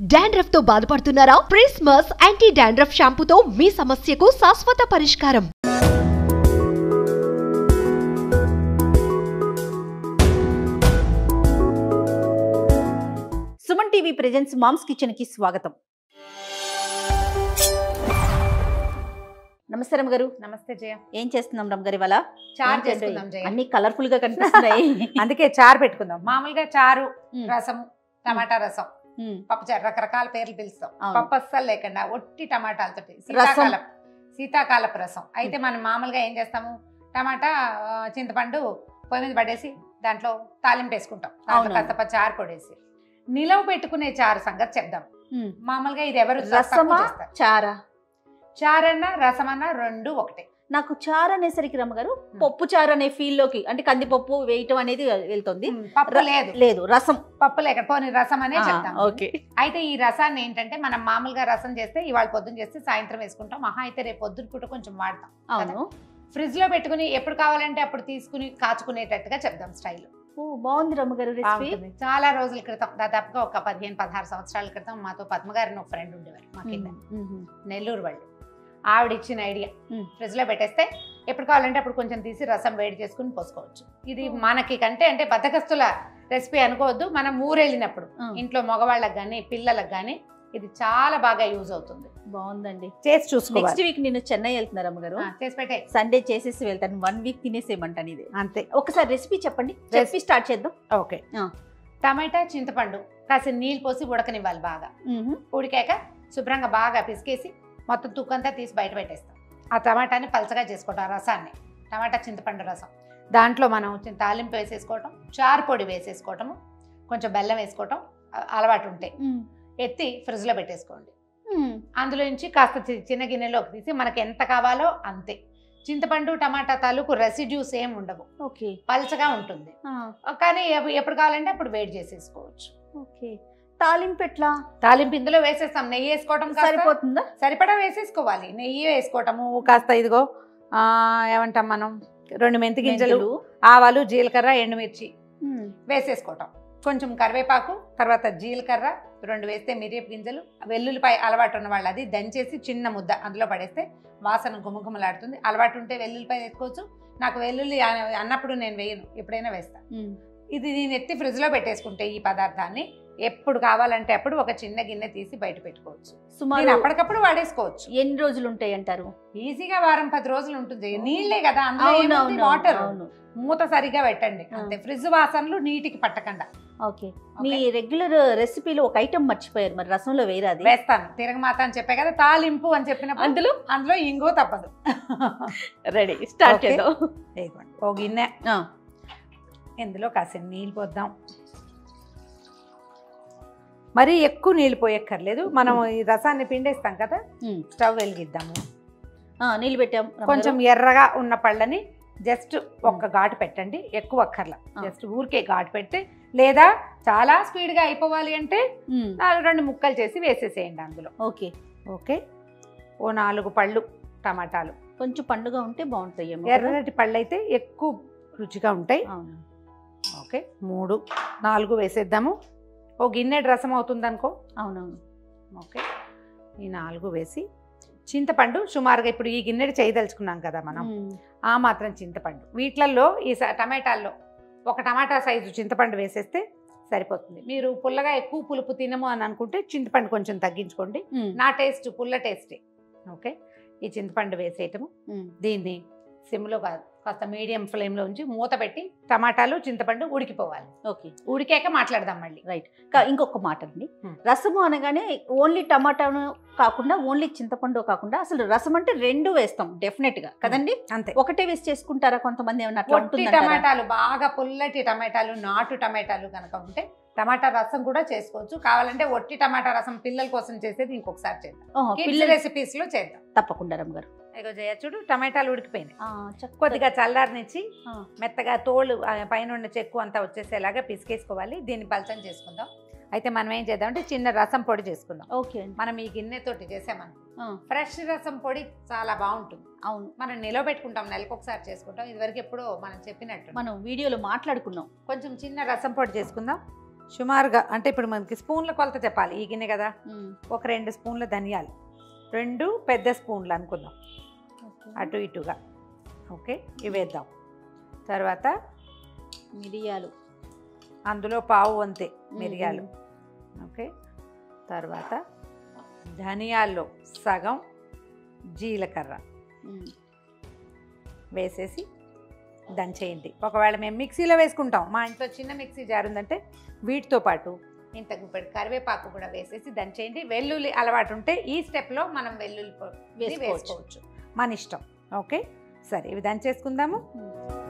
Dandruff తో బాధపడుతున్నారా ప్రిస్మస్ anti dandruff షాంపూతో మీ సమస్యకు శాశ్వత పరిష్కారం Suman TV presents moms kitchen కి స్వాగతం నమస్తే రమ్మ గారు నమస్తే జయ ఏం చేస్తున్నాం రమ్మ గారు ఇవాళ చారు ఏంటండి? చేసుకుందాం జయ అన్ని కలర్ఫుల్ గా కనిపిస్తున్నాయి అందుకే చారు పెట్టుకుందాం మామూలుగా చారు ఉమ్, రసం టమాటా రసం ఉమ్, పప్పు చారు రకరకాల పేర్లు పిలుస్తాం అవును. పప్పు అస్సలు లేకుండా ఒట్టి టమాటాలతో శీతాకాలం శీతాకాలపు రసం అయితే మనం మామూలుగా ఏం చేస్తాము టమాటా ఆ, చింతపండు పొయ్యి మీద పడేసి దాంట్లో తాలింపు వేసుకుంటాం దాంట్లో అవును. కాస్త ప- చారు పొడేసి నిలవ పెట్టుకునే చారు సంగతి చెప్దాం ఉమ్. మామూలుగా ఇది ఎవరు తక్కువ రసమా చేస్తారు చారా చారన్నా రసమన్నా రెండు ఒకటే నాకు చారు అనేసరికి రమ్మ గారు పప్పు చారు అనే ఫీల్ లోకి అంటే కందిపప్పు వేయటం అనేది వెళ్తుంది ఉమ్, పప్పు ర- లేదు లేదు రసం పప్పు లేక పోనీ రసం అనే ఆ, చెప్తాం ఓకే అయితే ఈ రసాన్ని ఏంటంటే మనం మామూలుగా రసం చేస్తే ఇవాళ పొద్దున్న చేస్తే సాయంత్రం వేసుకుంటాం మహా అయితే రేపు పొద్దున పూట కొంచెం వాడతాం అవును ఫ్రిడ్జ్ లో పెట్టుకుని ఎప్పుడు కావాలంటే అప్పుడు తీసుకుని కాచుకునేటట్టుగా చెప్దాం స్టైల్ ఓ బాగుంది రమ్మ గారు రెసిపీ చాలా రోజుల క్రితం దాదాపుగా ఒక పదిహేను పదహారు సంవత్సరాల క్రితం మాతో పద్మగారిని ఒక ఫ్రెండ్ ఉండేవారు మా కింద నెల్లూరు వాళ్ళు ఆవిడ ఇచ్చిన ఐడియా మ్మ్. ఫ్రిడ్జ్ లో పెట్టేస్తే ఎప్పుడు కావాలంటే అప్పుడు కొంచెం తీసి రసం వేడి చేసుకుని పోసుకోవచ్చు ఇది మనకి కంటే అంటే బద్దకస్తుల రెసిపీ అనుకోవద్దు మనం ఊరెళ్ళినప్పుడు ఇంట్లో మగవాళ్ళకి కానీ పిల్లలకు కానీ ఇది చాలా బాగా యూజ్ అవుతుంది బాగుందండి చేసి నెక్స్ట్ చూసుకోవాలి వీక్ నేను చెన్నై వెళ్తున్నారు రమ్మ గారు ఆ, చేసి పెట్టే సండే చేసేసి వెళ్తాను వన్ వీక్ తినేసేయమంటాను ఇది అంతే ఒకసారి రెసిపీ చెప్పండి రెసిపీ స్టార్ట్ చేద్దాం ఓకే ఆ. టమాటా చింతపండు కాస్త నీళ్ళు పోసి ఉడకనివ్వాలి బాగా ఉడికాక శుభ్రంగా బాగా పిసికేసి మొత్తం తుక్కంతా తీసి బయట పెట్టేస్తాం ఆ టమాటాని పలచగా చేసుకోవటం ఆ రసాన్ని టమాటా చింతపండు రసం దాంట్లో మనం చిన్న తాలింపు వేసేసుకోవటం చారు పొడి వేసేసుకోవటము కొంచెం బెల్లం వేసుకోవటం అ- అలవాటు ఉంటే ఎత్తి ఫ్రిడ్జ్లో పెట్టేసుకోండి అందులో నుంచి కాస్త చి- చిన్న గిన్నెలోకి తీసి మనకి ఎంత కావాలో అంతే చింతపండు టమాటా తాలూకు రెసిడ్యూస్ ఏం ఉండవు ఓకే పలచగా ఉంటుంది కానీ ఎప్పు- ఎప్పుడు కావాలంటే అప్పుడు వేడి చేసేసుకోవచ్చు ఓకే తాలింపు ఎట్లా తాలింపు ఇందులో వేసేస్తాం నెయ్యి వేసుకోవటం కాస్త సరిపోతుందా సరిపడా వేసేసుకోవాలి నెయ్యి వేసుకోవటము కాస్త ఇదిగో ఆ, ఏమంటాం మనం రెండు మెంతి గింజలు మెంతులు. ఆవాలు జీలకర్ర ఎండుమిర్చి మ్మ్. వేసేసుకోవటం కొంచెం కరివేపాకు తర్వాత జీలకర్ర రెండు వేస్తే మిరియపు గింజలు వెల్లుల్లిపాయ అలవాటు ఉన్న వాళ్ళు అది దంచేసి చిన్న ముద్ద అందులో పడేస్తే వాసన గుమగుమలాడుతుంది అలవాటు ఉంటే వెల్లుల్లిపాయ వేసుకోవచ్చు నాకు వెల్లుల్లి అ- అన్నప్పుడు నేను వేయను ఎప్పుడైనా వేస్తాను మ్మ్. ఇది నేను ఎత్తి ఫ్రిడ్జ్లో పెట్టేసుకుంటే ఈ పదార్థాన్ని ఎప్పుడు కావాలంటే అప్పుడు ఒక చిన్న గిన్నె తీసి బయట పెట్టుకోవచ్చు నేను సుమారు అప్పటికప్పుడు వాడేసుకోవచ్చు ఎన్ని రోజులు ఉంటాయి అంటారు ఈజీగా వారం పది రోజులు ఉంటుంది నీళ్ళే కదా అందులో అవును ఏముంది? అవును వాటర్ అవును మూత సరిగా పెట్టండి ఆ. అంతే ఫ్రిడ్జ్ వాసనలు నీటికి పట్టకుండా ఓకే మీ ఓకే? రెగ్యులర్ రెసిపీలో ఒక ఐటమ్ మర్చిపోయారు మరి రసంలో వేరే అది వేస్తాను తిరగమాత అని చెప్పే కదా తాలింపు అని చెప్పినప్పుడు అందులో అందులో ఇంగో తప్పదు రెడీ స్టార్ట్ ఓకే. చేద్దాం ఇదిగోండి. ఓ గిన్నె ఆ, ఇందులో కాసిన నీళ్ళు పోద్దాం మరీ ఎక్కువ నీళ్ళు పోయక్కర్లేదు మనం ఈ రసాన్ని పిండేస్తాం కదా మ్మ్. స్టవ్ వెలిగిద్దాము ఆ, నీళ్ళు పెట్టాం రమ్మ కొంచెం గారు. ఎర్రగా ఉన్న పళ్ళని జస్ట్ ఒక్క ఘాటు పెట్టండి ఎక్కువ అక్కర్లా ఆ. జస్ట్ ఊరికే ఘాటు పెడితే లేదా చాలా స్పీడ్గా అయిపోవాలి అంటే మ్మ్. నాలుగు రెండు ముక్కలు చేసి వేసేసేయండి అందులో ఓకే ఓకే ఓ నాలుగు పళ్ళు టమాటాలు కొంచెం పండుగ ఉంటే బాగుంటాయి ఏమో కదా? ఎర్రటి పళ్ళు అయితే ఎక్కువ రుచిగా ఉంటాయి అవును ఓకే మూడు నాలుగు వేసేద్దాము ఓ గిన్నెడు రసం అవుతుంది అనుకో అవునవును ఓకే ఈ నాలుగు వేసి చింతపండు సుమారుగా ఇప్పుడు ఈ గిన్నెడు చేయదలుచుకున్నాం కదా మనం మ్మ్. ఆ మాత్రం చింతపండు వీటిలలో ఈ స- టమాటాల్లో ఒక టమాటా సైజు చింతపండు వేసేస్తే సరిపోతుంది మీరు పుల్లగా ఎక్కువ పులుపు తినము అని అనుకుంటే చింతపండు కొంచెం తగ్గించుకోండి మ్మ్. నా టేస్ట్ పుల్ల టేస్టే ఓకే ఈ చింతపండు వేసేయటము మ్మ్. దీన్ని సిమ్లో కాదు కాస్త మీడియం ఫ్లేమ్లో ఉంచి మూత పెట్టి టమాటాలు చింతపండు ఉడికిపోవాలి ఓకే ఉడికాక మాట్లాడదాం మళ్ళీ కా- ఇంకొక మాట అండి Hmm. రసము అనగానే ఓన్లీ టమాటాను కాకుండా ఓన్లీ చింతపండు కాకుండా అసలు రసం అంటే రెండు వేస్తాం డెఫినెట్ గా కదండి అంతే ఒకటే వేసి చేసుకుంటారా కొంతమంది ఏమన్నా అట్లా ఒట్టి ఉంటుందంటారా? టమాటాలు బాగా పుల్లటి టమాటాలు నాటు టమాటాలు కనుక ఉంటే టమాటా రసం కూడా చేసుకోవచ్చు కావాలంటే ఒట్టి టమాటా రసం పిల్లల కోసం చేసేది ఇంకొకసారి చేద్దాం ఓహో, కిడ్స్ పిల్లలు రెసిపీస్ లో చేద్దాం తప్పకుండా రమ్మ గారు ఇగో జయ చూడు టమాటాలు ఉడికిపోయినాయి ఆ, చక్కగా- కొద్దిగా చల్లారనిచ్చి ఆ. మెత్తగా తోలు ఆ, పైన ఉన్న చెక్కు అంతా వచ్చేసేలాగా పిసికేసుకోవాలి దీన్ని పలచం చేసుకుందాం అయితే మనం ఏం చేద్దాం అంటే చిన్న రసం పొడి చేసుకుందాం ఓకే అండి మనం ఈ గిన్నెతోటి చేసామనుకో ఆ, ఫ్రెష్ రసం పొడి చాలా బాగుంటుంది అవును మనం నిలవ పెట్టుకుంటాం నెలకు ఒకసారి చేసుకుంటాం ఇదివరకు ఎప్పుడో మనం చెప్పినట్టు మనం వీడియోలో మాట్లాడుకున్నాం కొంచెం చిన్న రసం పొడి చేసుకుందాం సుమారుగా అంటే ఇప్పుడు మనకి స్పూన్ల కొలత చెప్పాలి ఈ గిన్నె కదా ఉమ్. ఒక రెండు స్పూన్ల ధనియాలు రెండు పెద్ద స్పూన్లు అనుకుందాం అటు ఇటుగా ఓకే ఇవి వేద్దాం తర్వాత మిరియాలు అందులో పావు వంతే మిరియాలు ఓకే తర్వాత ధనియాల్లో సగం జీలకర్ర ఉమ్. వేసేసి దంచేయండి ఒకవేళ మేము మిక్సీలో వేసుకుంటాం మా ఇంట్లో చిన్న మిక్సీ జార్ ఉందంటే వీటితో పాటు ఇంత గుప్పెడు కరివేపాకు కూడా వేసేసి దంచేయండి వెల్లుల్లి అలవాటు ఉంటే ఈ స్టెప్లో మనం వెల్లుల్లి పొడి వేసుకోవచ్చు. వేసుకోవచ్చు మన ఇష్టం ఓకే సరే ఇవి దంచేసుకుందాము ఉమ్.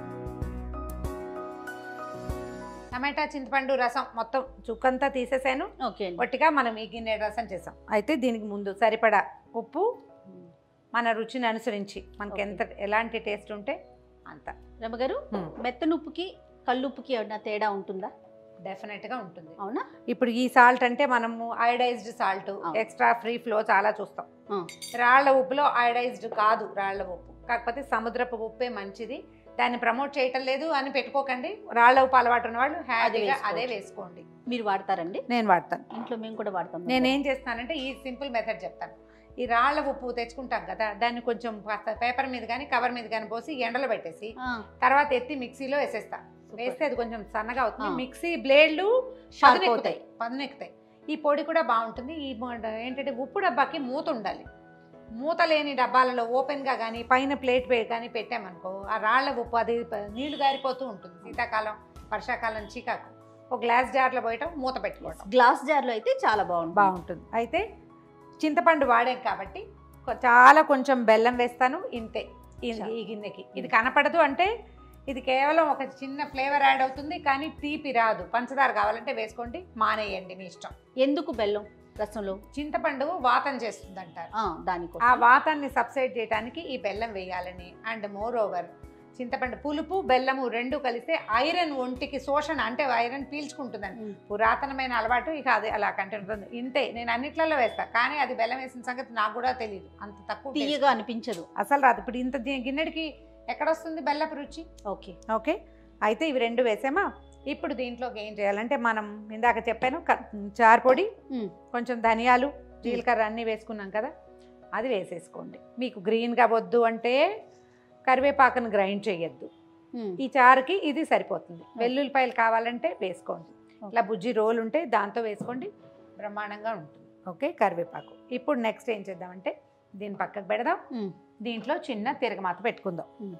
టమాటా చింతపండు రసం మొత్తం చుక్కంతా తీసేసాను ఓకే అండి ఒట్టిగా మనం ఈ గిన్నె రసం చేసాం అయితే దీనికి ముందు సరిపడా ఉప్పు ఉమ్. మన రుచిని అనుసరించి మనకి ఓకే. ఎంత ఎలాంటి టేస్ట్ ఉంటే అంత రమ్మగారు ఉమ్. మెత్తనుప్పుకి కల్లుప్పుకి ఏమన్నా తేడా ఉంటుందా డెఫినెట్గా ఉంటుంది అవునా ఇప్పుడు ఈ సాల్ట్ అంటే మనము అయోడైజ్డ్ సాల్ట్ అవును. ఎక్స్ట్రా ఫ్రీ ఫ్లో చాలా చూస్తాం ఆ. రాళ్ల ఉప్పులో అయోడైజ్డ్ కాదు రాళ్ల ఉప్పు కాకపోతే సముద్రపు ఉప్పే మంచిది దాన్ని ప్రమోట్ చేయటం లేదు అని పెట్టుకోకండి రాళ్ల ఉప్పు అలవాటు ఉన్న వాళ్ళు హ్యాపీగా వేసుకోవచ్చు. అదే వేసుకోండి మీరు వాడతారండి నేను వాడతాను ఇంట్లో మేము కూడా వాడతాం నేనేం చేస్తానంటే ఈ సింపుల్ మెథడ్ చెప్తాను ఈ రాళ్ల ఉప్పు తెచ్చుకుంటాం కదా దాన్ని కొంచెం కాస్త పేపర్ మీద కానీ కవర్ మీద కానీ పోసి ఎండలో పెట్టేసి ఆ, తర్వాత ఎత్తి మిక్సీలో వేసేస్తా సూపర్. వేస్తే అది కొంచెం సన్నగా అవుతుంది ఆ. మిక్సీ బ్లేడ్లు షార్ప్ పదునెక్కుతాయి అవుతాయి పదునెక్కుతాయి ఈ పొడి కూడా బాగుంటుంది ఈ మొ- ఏంటంటే ఉప్పు డబ్బాకి మూత ఉండాలి మూత లేని డబ్బాలలో ఓపెన్గా కానీ పైన ప్లేట్ కానీ పెట్టామనుకో ఆ రాళ్ల ఉప్పు అది ప- నీళ్లు గారిపోతూ ఉంటుంది శీతాకాలం వర్షాకాలం చీకాకు ఒక గ్లాస్ జార్లో పోయటం మూత పెట్టుకోవటం గ్లాస్ జార్లో అయితే చాలా బాగుంటుంది బాగుంటుంది అయితే చింతపండు వాడాం కాబట్టి కొ- చాలా కొంచెం బెల్లం వేస్తాను ఇంతే ఈ చాలు. ఈ గిన్నెకి ఇది కనపడదు అంటే ఇది కేవలం ఒక చిన్న ఫ్లేవర్ యాడ్ అవుతుంది కానీ తీపి రాదు పంచదార కావాలంటే వేసుకోండి మానేయండి మీ ఇష్టం ఎందుకు బెల్లం రసంలో చింతపండు వాతం చేస్తుంది అంటారు ఆ, దానికోసం ఆ వాతాన్ని సబ్సైడ్ చేయడానికి ఈ బెల్లం వేయాలని అండ్ మోర్ ఓవర్ చింతపండు పులుపు బెల్లము రెండు కలిస్తే ఐరన్ ఒంటికి శోషణ అంటే ఐరన్ పీల్చుకుంటుందని ఉమ్. పురాతనమైన అలవాటు ఇక అది అలా కంటిన్యూ అవుతుంది ఇంతే నేను అన్నిట్లలో వేస్తా కానీ అది బెల్లం వేసిన సంగతి నాకు కూడా తెలియదు అంత తక్కువ taste. తీయగా అనిపించదు అసలు రాదు ఇప్పుడు ఇంత ది- గిన్నెడికి ఎక్కడొస్తుంది బెల్లపు రుచి ఓకే ఓకే అయితే ఇవి రెండు వేసామా ఇప్పుడు దీంట్లోకి ఏం చేయాలంటే మనం ఇందాక చెప్పాను క- చారు పొడి ఉమ్. కొంచెం ధనియాలు జీలకర్ర అన్నీ వేసుకున్నాం కదా అది వేసేసుకోండి మీకు గ్రీన్గా వద్దు అంటే కరివేపాకును గ్రైండ్ చేయొద్దు ఉమ్. ఈ చారుకి ఇది సరిపోతుంది వెల్లుల్లిపాయలు కావాలంటే వేసుకోండి ఇట్లా బుజ్జి రోల్ ఉంటే దాంతో వేసుకోండి బ్రహ్మాండంగా ఉంటుంది ఓకే కరివేపాకు ఇప్పుడు నెక్స్ట్ ఏం చేద్దామంటే దీన్ని పక్కకు పెడదాం ఉమ్. దీంట్లో చిన్న తిరగమాత పెట్టుకుందాం ఉమ్.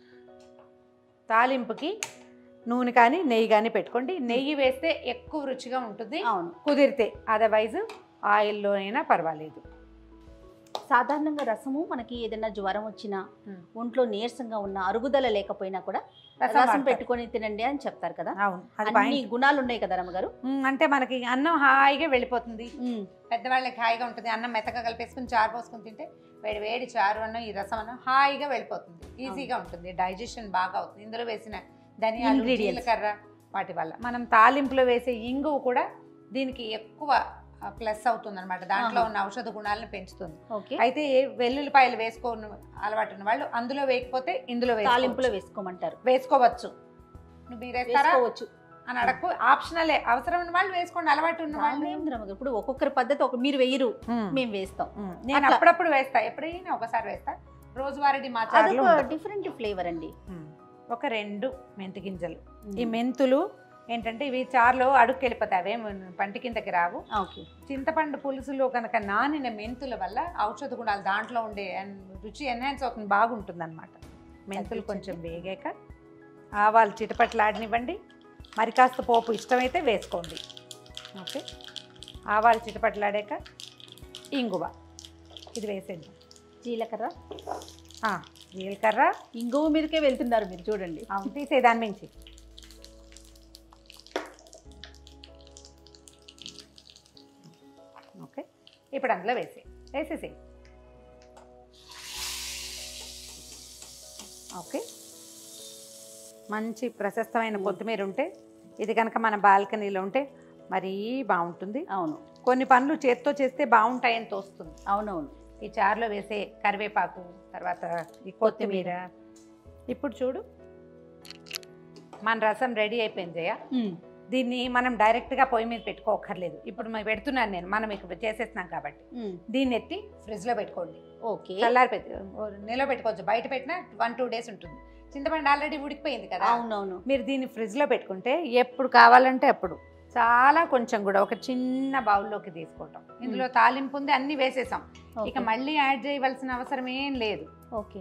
తాలింపుకి నూనె కానీ నెయ్యి కానీ పెట్టుకోండి నెయ్యి వేస్తే ఎక్కువ రుచిగా ఉంటుంది అవును కుదిరితే అదర్వైజ్ ఆయిల్లోనైనా పర్వాలేదు సాధారణంగా రసము మనకి ఏదైనా జ్వరం వచ్చినా ఉమ్. ఒంట్లో నీరసంగా ఉన్న అరుగుదల లేకపోయినా కూడా రసం రసం వాడతారు. పెట్టుకొని తినండి అని చెప్తారు కదా అవును అది అన్ని పాయింట్. గుణాలు ఉన్నాయి కదా రమ్మగారు ఉమ్, అంటే మనకి అన్నం హాయిగా వెళ్ళిపోతుంది ఉమ్. పెద్దవాళ్ళకి హాయిగా ఉంటుంది అన్నం మెత్తగా కలిపేసుకుని చారు పోసుకుని తింటే వేడి వేడి చారు అన్నం ఈ రసం అన్నం హాయిగా వెళ్ళిపోతుంది ఈజీగా ఉంటుంది డైజెషన్ బాగా అవుతుంది ఇందులో వేసిన ధనియాలు Ingredients. జీలకర్ర వాటి వల్ల మనం తాలింపులో వేసే ఇంగువ కూడా దీనికి ఎక్కువ ప్లస్ అవుతుంది అనమాట దాంట్లో ఆహా. ఉన్న ఔషధ గుణాలను పెంచుతుంది ఓకే అయితే వెల్లుల్లిపాయలు వేసుకోని అలవాటు ఉన్న వాళ్ళు అందులో వేయకపోతే ఇందులో వేసుకోవచ్చు. తాలింపులో వేసుకోమంటారు వేసుకోవచ్చు నువ్వు మీరు వేస్తారా వేసుకోవచ్చు అని అడగకు ఆప్షనలే అవసరం ఉన్న వాళ్ళు వేసుకోండి అలవాటు ఉన్న దానిలో వాళ్ళు ఏముంది రమ్మగారు ఇప్పుడు ఒక్కొక్కరి పద్ధతి ఒక మీరు వెయ్యరు ఉమ్. మేము వేస్తాం ఉమ్, నేను అట్లా. అప్పుడప్పుడు వేస్తా ఎప్పుడైనా ఒకసారి వేస్తా రోజువారీ మా చారులో అదొక ఉండదు. డిఫరెంట్ ఫ్లేవర్ అండి ఉమ్, ఒక రెండు మెంతి గింజలు ఉమ్. ఈ మెంతులు ఏంటంటే ఇవి చారులో అడుక్కి వెళ్ళిపోతాయి అవే పంటి కిందకి రావు ఓకే చింతపండు పులుసులో కనుక నానిన మెంతుల వల్ల ఔషధ గుణాలు దాంట్లో ఉండే ఎన్- రుచి ఎన్హాన్స్ అవుతుంది బాగుంటుంది అనమాట మెంతులు కొంచెం వేగాక ఆవాలు చిటపట్లాడనివ్వండి మరి కాస్త పోపు ఇష్టమైతే వేసుకోండి ఓకే ఆవాలు చిటపట్లాడాక ఇంగువ ఇది వేసేయండి జీలకర్ర ఆ, జీలకర్ర ఇంగువ మీదకే వెళ్తున్నారు మీరు చూడండి అవును తీసే దాని మించి ఓకే ఇప్పుడు అందులో వేసే వేసేసి ఓకే మంచి ప్రశస్తమైన కొత్తిమీర ఉంటే ఇది కనుక మన బాల్కనీలో ఉంటే మరీ బాగుంటుంది అవును కొన్ని పనులు చేత్తో చేస్తే బాగుంటాయని తోస్తుంది అవునవును ఈ చారులో వేసే కరివేపాకు తర్వాత ఈ కొత్తిమీర ఇప్పుడు చూడు మన రసం రెడీ అయిపోయింది జయ ఉమ్. దీన్ని మనం డైరెక్ట్గా పొయ్యి మీద పెట్టుకోకర్లేదు ఇప్పుడు మేము పెడుతున్నాను నేను మనం ఇక్కడ చేసేస్తున్నాం కాబట్టి ఉమ్, దీన్ని ఎత్తి ఫ్రిడ్జ్లో పెట్టుకోండి ఓకే చల్లారి పెట్టి నిల్వ పెట్టుకోవచ్చు బయట పెట్టినా వన్ టూ డేస్ ఉంటుంది చింతపండు ఆల్రెడీ ఉడికిపోయింది కదా అవునవును మీరు దీన్ని ఫ్రిడ్జ్లో పెట్టుకుంటే ఎప్పుడు కావాలంటే అప్పుడు చాలా కొంచెం కూడా ఒక చిన్న బౌల్లోకి తీసుకోవటం ఇందులో తాలింపు ఉంది అన్ని వేసేసాం ఇక ఓకే. మళ్ళీ యాడ్ చేయవలసిన అవసరం ఏం లేదు ఓకే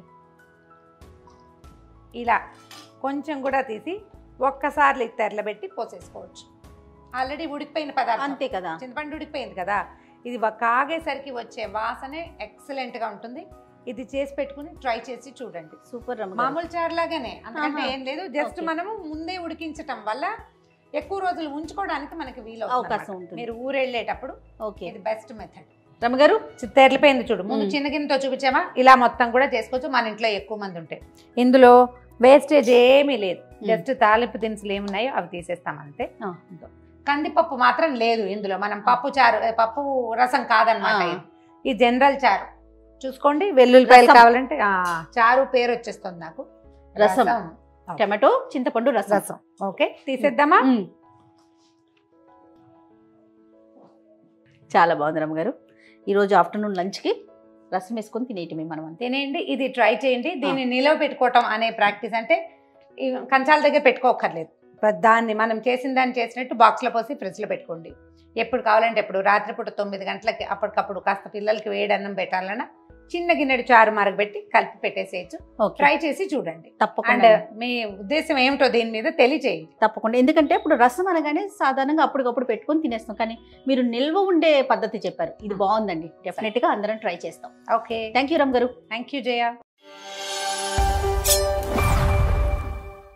ఇలా కొంచెం కూడా తీసి ఒక్కసారి లిత్తర్లో పెట్టి పోసేసుకోవచ్చు ఆల్రెడీ ఉడికిపోయిన పదార్థం అంతే కదా చింతపండు ఉడికిపోయింది కదా ఇది వ- కాగేసరికి వచ్చే వాసనే ఎక్సలెంట్గా ఉంటుంది ఇది చేసి పెట్టుకుని ట్రై చేసి చూడండి సూపర్ రమ్మ గారు. మామూలు చారు లాగానే అందుకంటే ఆహా. ఏం లేదు జస్ట్ Okay. మనము ముందే ఉడికించటం వల్ల ఎక్కువ రోజులు ఉంచుకోవడానికి మనకి వీలు అవకాశం ఉంటుంది. మీరు ఊరు వెళ్ళేటప్పుడు ఓకే ఇది బెస్ట్ మెథడ్ రమ్మ గారు తెరలిపోయింది చూడు ముందు మ్మ్. చిన్న గిన్నెతో చూపించామా ఇలా మొత్తం కూడా చేసుకోవచ్చు మన ఇంట్లో ఎక్కువ మంది ఉంటే ఇందులో వేస్టేజ్ ఏమీ లేదు జస్ట్ తాలింపు దినుసులు ఏమున్నాయో అవి తీసేస్తాం అంతే ఆ. కందిపప్పు మాత్రం లేదు ఇందులో మనం పప్పు చారు ఏ, పప్పు రసం కాదనమాట ఆ. ఇది. ఈ జనరల్ చారు చూసుకోండి వెల్లుల్లిపాయలు రసం. కావాలంటే ఆ, చారు పేరు వచ్చేస్తుంది నాకు రసం. టమాటో చింతపండు రసం రసం ఓకే తీసేద్దామా ఉమ్. చాలా బాగుంది రమ్మ గారు ఈరోజు ఆఫ్టర్నూన్ లంచ్కి రసం వేసుకొని తినేయటమే మనం అంతే తినేయండి ఇది ట్రై చేయండి దీన్ని నిలవ పెట్టుకోవటం అనే ప్రాక్టీస్ అంటే ఈ కంచాల దగ్గర పెట్టుకోకర్లేదు బట్ దాన్ని మనం చేసిన దాన్ని చేసినట్టు బాక్స్లో పోసి ఫ్రిడ్జ్లో పెట్టుకోండి ఎప్పుడు కావాలంటే ఎప్పుడు రాత్రిపూట తొమ్మిది గంటలకి అప్పటికప్పుడు కాస్త పిల్లలకి వేడి అన్నం పెట్టాలన్నా చిన్న గిన్నెడు చారు మరగబెట్టి కలిపి పెట్టేసేయచ్చు ఓకే ట్రై చేసి చూడండి అండ్ తప్పకుండా మీ ఉద్దేశం ఏమిటో దీని మీద తెలియచేయండి తప్పకుండా ఎందుకంటే ఇప్పుడు రసం అనగానే సాధారణంగా అప్పటికప్పుడు పెట్టుకొని తినేస్తాం కానీ మీరు నిల్వ ఉండే పద్ధతి చెప్పారు ఇది బాగుందండి డెఫినెట్గా అందరం ట్రై చేస్తాం ఓకే థ్యాంక్ యూ రమ్ గారు థ్యాంక్ యూ జయ